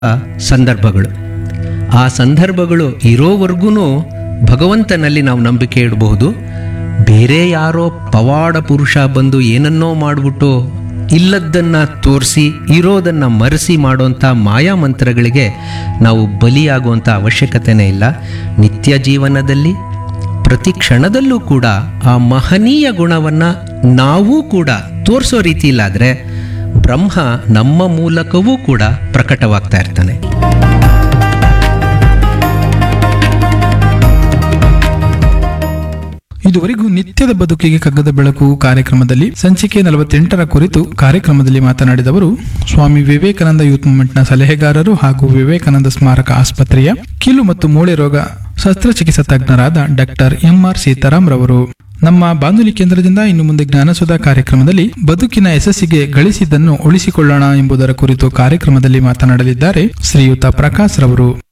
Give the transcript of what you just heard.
ಸಂದರ್ಭಗಳು ಆ ಸಂದರ್ಭಗಳು ಇರೋವರೆಗೂ ಭಗವಂತನಲ್ಲಿ ನಾವು ನಂಬಿಕೆ ಇಡಬಹುದು ಬೇರೆ ಯಾರೋ ಪವಾಡ ಪುರುಷ ಬಂದು ಏನನ್ನೋ ಮಾಡಿಬಿಟ್ಟು ಇಲ್ಲದ್ದನ್ನ ತೋರಿಸಿ ಇರೋದನ್ನ ಮರೆಸಿ ಮಾಡುವಂಥ ಮಾಯಾಮಂತ್ರಗಳಿಗೆ ನಾವು ಬಲಿಯಾಗುವಂಥ ಅವಶ್ಯಕತೆನೇ ಇಲ್ಲ ನಿತ್ಯ ಜೀವನದಲ್ಲಿ ಪ್ರತಿ ಕ್ಷಣದಲ್ಲೂ ಕೂಡ ಆ ಮಹನೀಯ ಗುಣವನ್ನು ನಾವೂ ಕೂಡ ತೋರಿಸೋ ರೀತಿಯಿಲ್ಲಾದರೆ ಬ್ರಹ್ಮ ನಮ್ಮ ಮೂಲಕವೂ ಕೂಡ ಪ್ರಕಟವಾಗ್ತಾ ಇರ್ತಾನೆ ಇದುವರೆಗೂ ನಿತ್ಯದ ಬದುಕಿಗೆ ಕಗ್ಗದ ಬೆಳಕು ಕಾರ್ಯಕ್ರಮದಲ್ಲಿ ಸಂಚಿಕೆ ನಲವತ್ತೆಂಟರ ಕುರಿತು ಕಾರ್ಯಕ್ರಮದಲ್ಲಿ ಮಾತನಾಡಿದವರು ಸ್ವಾಮಿ ವಿವೇಕಾನಂದ ಯೂತ್ ಮೂವ್ಮೆಂಟ್ನ ಸಲಹೆಗಾರರು ಹಾಗೂ ವಿವೇಕಾನಂದ ಸ್ಮಾರಕ ಆಸ್ಪತ್ರೆಯ ಕೀಲು ಮತ್ತು ಮೂಳೆ ರೋಗ ಶಸ್ತ್ರಚಿಕಿತ್ಸಾ ತಜ್ಞರಾದ ಡಾಕ್ಟರ್ ಎಂಆರ್ ಸೀತಾರಾಮ್ ರವರು ನಮ್ಮ ಬಾನುಲಿ ಕೇಂದ್ರದಿಂದ ಇನ್ನು ಮುಂದೆ ಜ್ಞಾನಸುಧಾ ಕಾರ್ಯಕ್ರಮದಲ್ಲಿ ಬದುಕಿನ ಯಶಸ್ಸಿಗೆ ಗಳಿಸಿದ್ದನ್ನು ಉಳಿಸಿಕೊಳ್ಳೋಣ ಎಂಬುದರ ಕುರಿತು ಕಾರ್ಯಕ್ರಮದಲ್ಲಿ ಮಾತನಾಡಲಿದ್ದಾರೆ ಶ್ರೀಯುತ ಪ್ರಕಾಶ್ ರವರು